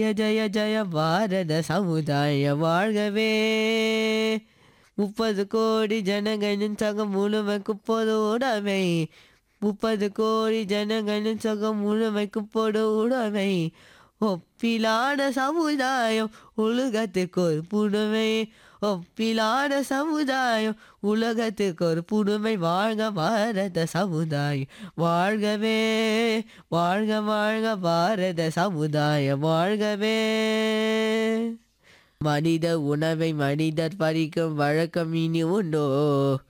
ஜய ஜய ஜய பாரத சமுதாய வாழ்கவே முப்பது கோடி ஜனங்களின் சகம் முழுமைக்கு பொது உடைமை முப்பது கோடி ஜனங்களின் சகம் முழுமைக்கு பொது உடைமை ஒப்பிலான சமுதாயம் உலகத்துக்கு ஒரு புதுமை ஒப்பிலான சமுதாயம் உலகத்துக்கு ஒரு புதுமை வாழ்க பாரத சமுதாயம் வாழ்கவே வாழ்க வாழ்க பாரத சமுதாயம் வாழ்கவே மனித உணவை மனிதர் பறிக்கும் வழக்கம் இனி உண்டோ